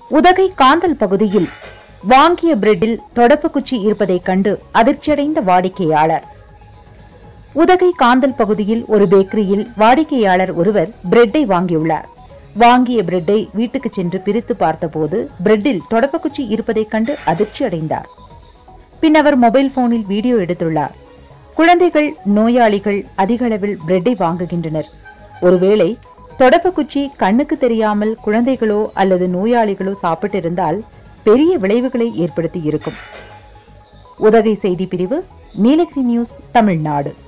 உதகை காந்தல் பகுதியில் வாங்கிய பிரெட்டில் தொடப்பு குச்சி இருப்பதைக் கண்டு அதிர்ச்சியடைந்த வாடிக்கையாளர் உதகை காந்தல் பகுதியில் ஒரு பேக்கரியில் வாடிக்கையாளர் ஒருவர் பிரெட்டை வாங்கியுள்ளார் வாங்கிய பிரெட்டை வீட்டுக்கு சென்று பிரித்து பார்த்தபோது பிரெட்டில் தொடப்பக்குச்சி இருப்பதைக் கண்டு அதிர்ச்சி அடைந்தார் பின் அவர் மொபைல் போனில் வீடியோ எடுத்துள்ளார் குழந்தைகள் நோயாளிகள் அதிக அளவில் பிரெட்டை வாங்குகின்றனர் ஒருவேளை தொடப்பக்குச்சி கண்ணுக்கு தெரியாமல் குழந்தைகளோ அல்லது நோயாளிகளோ சாப்பிட்டிருந்தால் பெரிய விளைவுகளை ஏற்படுத்தி இருக்கும் உதகை செய்தி பிரிவு நீலகிரி நியூஸ் தமிழ்நாடு